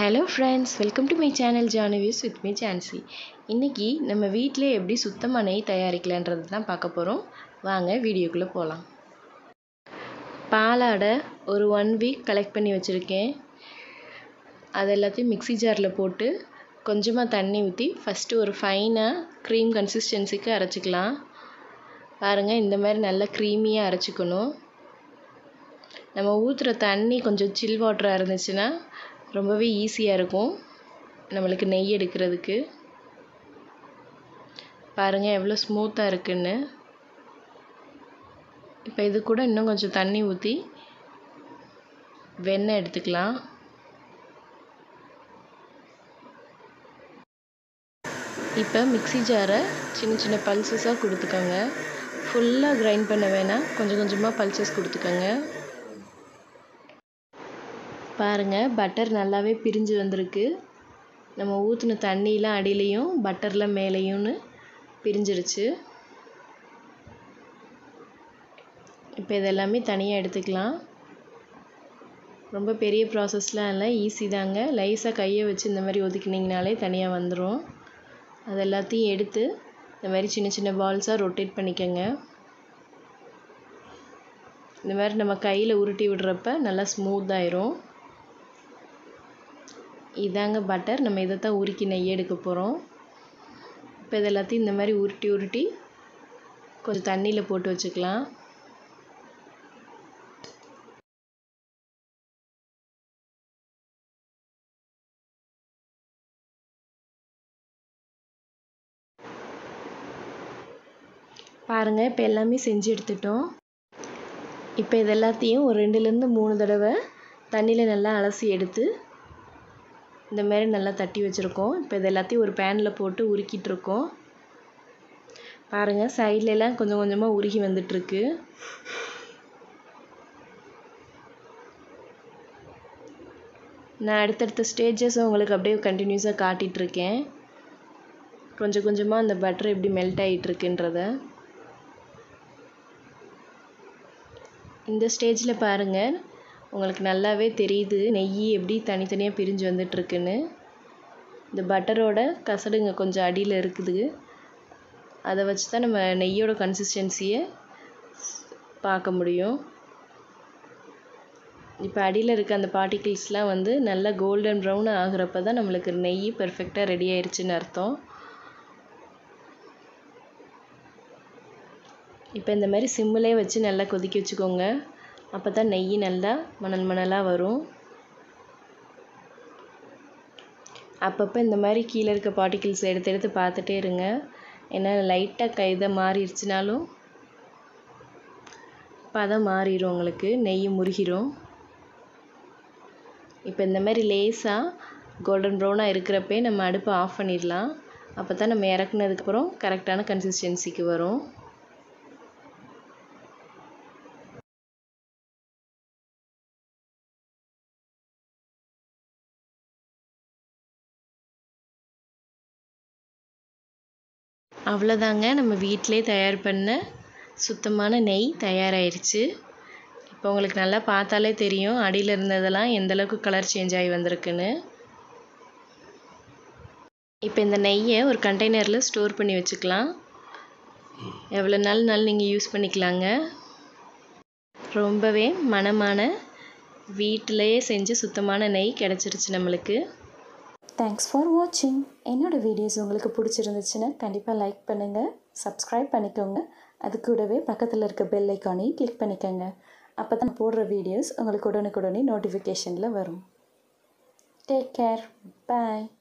hello friends welcome to my channel ஜானுவியூஸ் with me Jhansi இன்றைக்கி நம்ம வீட்டிலே எப்படி சுத்தமாக நெய் தயாரிக்கலான்றது தான் பார்க்க போகிறோம் வாங்க வீடியோக்குள்ளே போகலாம் பாலாடை ஒரு ஒன் வீக் கலெக்ட் பண்ணி வச்சுருக்கேன் அது எல்லாத்தையும் மிக்ஸி ஜாரில் போட்டு கொஞ்சமாக தண்ணி ஊற்றி ஃபஸ்ட்டு ஒரு ஃபைனாக க்ரீம் கன்சிஸ்டன்சிக்கு அரைச்சிக்கலாம் பாருங்கள் இந்த மாதிரி நல்லா க்ரீமியாக அரைச்சிக்கணும் நம்ம ஊற்றுற தண்ணி கொஞ்சம் சில் வாட்டராக இருந்துச்சுன்னா ரொம்பவே ஈஸியாக இருக்கும் நம்மளுக்கு நெய் எடுக்கிறதுக்கு பாருங்கள் எவ்வளோ ஸ்மூத்தாக இருக்குன்னு இப்போ இது கூட இன்னும் கொஞ்சம் தண்ணி ஊற்றி வெண்ணெய் எடுத்துக்கலாம் இப்போ மிக்ஸி ஜாரை சின்ன சின்ன பல்சஸாக கொடுத்துக்கோங்க ஃபுல்லாக கிரைண்ட் பண்ண வேணாம் கொஞ்சம் கொஞ்சமாக பல்சஸ் கொடுத்துக்கோங்க பாருங்கள் பட்டர் நல்லாவே பிரிஞ்சு வந்திருக்கு நம்ம ஊற்றின தண்ணியெலாம் அடியிலையும் பட்டரில் மேலேயும்னு பிரிஞ்சிருச்சு இப்போ இதெல்லாமே தனியாக எடுத்துக்கலாம் ரொம்ப பெரிய ப்ராசஸ்லாம் இல்லை ஈஸி தாங்க லைஸாக கையை வச்சு இந்த மாதிரி ஒதுக்கினீங்கனாலே தனியாக வந்துடும் அது எல்லாத்தையும் எடுத்து இந்த மாதிரி சின்ன சின்ன பால்ஸாக ரொட்டேட் பண்ணிக்கோங்க இந்த மாதிரி நம்ம கையில் உருட்டி விடுறப்ப நல்லா ஸ்மூத்தாயிரும் இதாங்க பட்டர் நம்ம இதை தான் உருக்கி நெய் எடுக்க போகிறோம் இப்போ இது எல்லாத்தையும் இந்த மாதிரி உருட்டி உருட்டி கொஞ்சம் தண்ணியில் போட்டு வச்சுக்கலாம் பாருங்கள் இப்போ எல்லாமே செஞ்சு எடுத்துட்டோம் இப்போ இது எல்லாத்தையும் ஒரு ரெண்டுலேருந்து மூணு தடவை தண்ணியில் நல்லா அலசி எடுத்து இந்த மாதிரி நல்லா தட்டி வச்சுருக்கோம் இப்போ இது எல்லாத்தையும் ஒரு பேனில் போட்டு உருக்கிட்டுருக்கோம் பாருங்கள் சைட்லலாம் கொஞ்சம் கொஞ்சமாக உருகி வந்துட்டுருக்கு நான் அடுத்தடுத்த ஸ்டேஜஸ் உங்களுக்கு அப்படியே கண்டினியூஸாக காட்டிகிட்ருக்கேன் கொஞ்சம் கொஞ்சமாக அந்த பட்டர் எப்படி மெல்ட் ஆகிட்டுருக்குன்றத இந்த ஸ்டேஜில் பாருங்கள் உங்களுக்கு நல்லாவே தெரியுது நெய் எப்படி தனித்தனியாக பிரிஞ்சு வந்துட்டுருக்குன்னு இந்த பட்டரோட கசடுங்க கொஞ்சம் அடியில் இருக்குது அதை வச்சு தான் நம்ம நெய்யோட கன்சிஸ்டன்சியை பார்க்க முடியும் இப்போ அடியில் இருக்க அந்த பார்ட்டிகிள்ஸ்லாம் வந்து நல்லா கோல்டன் ப்ரௌன் ஆகிறப்ப தான் நம்மளுக்கு நெய் பர்ஃபெக்டாக ரெடி ஆயிடுச்சுன்னு அர்த்தம் இப்போ இந்த மாதிரி சிம்மிலே வச்சு நல்லா கொதிக்க வச்சுக்கோங்க அப்போ தான் நெய் நல்லா மணல் மணலாக வரும் அப்பப்போ இந்த மாதிரி கீழே இருக்க பார்ட்டிகிள்ஸ் எடுத்து எடுத்து பார்த்துட்டே இருங்க ஏன்னா லைட்டாக கைதை மாறிடுச்சுனாலும் பதம் மாறிடும் உங்களுக்கு நெய் முருகிரும் இப்போ இந்த மாதிரி லேஸாக கோல்டன் ப்ரௌனாக இருக்கிறப்பே நம்ம அடுப்பை ஆஃப் பண்ணிடலாம் அப்போ தான் நம்ம இறக்குனதுக்கப்புறம் கரெக்டான கன்சிஸ்டன்சிக்கு வரும் அவ்வளோதாங்க நம்ம வீட்டிலே தயார் பண்ண சுத்தமான நெய் தயாராகிருச்சு இப்போ உங்களுக்கு நல்லா பார்த்தாலே தெரியும் அடியில் இருந்ததெல்லாம் எந்தளவுக்கு கலர் சேஞ்ச் ஆகி வந்திருக்குன்னு இப்போ இந்த நெய்யை ஒரு கண்டெய்னரில் ஸ்டோர் பண்ணி வச்சுக்கலாம் எவ்வளோ நாள்னாலும் நீங்கள் யூஸ் பண்ணிக்கலாங்க ரொம்பவே மனமான வீட்டிலையே செஞ்சு சுத்தமான நெய் கிடச்சிருச்சு நம்மளுக்கு தேங்க்ஸ் ஃபார் வாட்சிங் என்னோடய வீடியோஸ் உங்களுக்கு பிடிச்சிருந்துச்சுன்னா கண்டிப்பாக லைக் பண்ணுங்கள் சப்ஸ்கிரைப் பண்ணிக்கோங்க அது கூடவே பக்கத்தில் இருக்க பெல் ஐக்கானையும் கிளிக் பண்ணிக்கோங்க அப்போ தான் போடுற வீடியோஸ் உங்களுக்கு உடனுக்குடனே நோட்டிஃபிகேஷனில் வரும் டேக் கேர் பாய்